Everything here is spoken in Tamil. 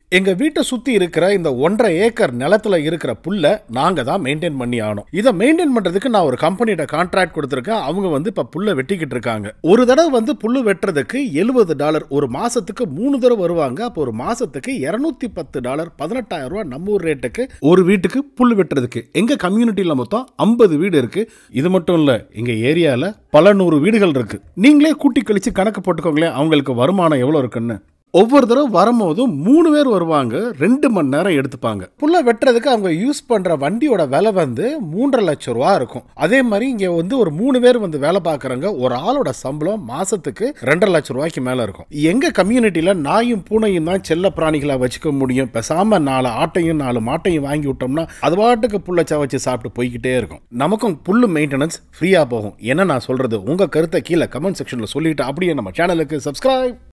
எங்க வீட்டை சுத்தி இருக்கிற இந்த ஒன்றரை ஏக்கர் நிலத்துல இருக்கிற புல்லை நாங்க தான் மெயின்டைன் பண்ணி ஆகணும் இதை மெயின்டைன் பண்றதுக்கு நான் ஒரு கம்பெனிட்ட கான்ட்ராக்ட் கொடுத்துருக்கேன் அவங்க வந்து இப்ப புல்லை வெட்டிக்கிட்டு இருக்காங்க ஒரு தடவை வந்து புல்லு வெட்டுறதுக்கு எழுபது டாலர் ஒரு மாசத்துக்கு மூணு தடவை வருவாங்க அப்போ ஒரு மாசத்துக்கு இருநூத்தி பத்து டாலர் பதினெட்டாயிரம் ரூபாய் நம்ம ஊர் ரேட்டுக்கு ஒரு வீட்டுக்கு புல் வெட்டுறதுக்கு எங்க கம்யூனிட்டியில மொத்தம் ஐம்பது வீடு இருக்கு இது மட்டும் இல்ல எங்க ஏரியால பல நூறு வீடுகள் இருக்கு நீங்களே கூட்டி கழிச்சு கணக்கு போட்டுக்கோங்களேன் அவங்களுக்கு வருமானம் எவ்வளவு இருக்குன்னு ஒவ்வொரு தடவை வரும்போது மூணு பேர் வருவாங்க ரெண்டு மணி நேரம் எடுத்துப்பாங்க புல்ல வெட்டுறதுக்கு அவங்க யூஸ் பண்ற வண்டியோட விலை வந்து மூன்றரை லட்சம் ரூபா இருக்கும் அதே மாதிரி இங்க வந்து ஒரு மூணு பேர் வந்து வேலை பார்க்குறாங்க ஒரு ஆளோட சம்பளம் மாசத்துக்கு ரெண்டரை லட்சம் ரூபாய்க்கு மேல இருக்கும் எங்க கம்யூனிட்டியில நாயும் பூனையும் தான் செல்ல பிராணிகளா வச்சுக்க முடியும் பேசாம நாலு ஆட்டையும் நாலு மாட்டையும் வாங்கி விட்டோம்னா அது பாட்டுக்கு புல்ல வச்சு சாப்பிட்டு போய்கிட்டே இருக்கும் நமக்கும் புல்லு மெயின்டெனன்ஸ் ஃப்ரீயா போகும் என்ன நான் சொல்றது உங்க கருத்தை கீழே கமெண்ட் செக்ஷன்ல சொல்லிட்டு அப்படியே நம்ம சேனலுக்கு சப்ஸ்கிரைப்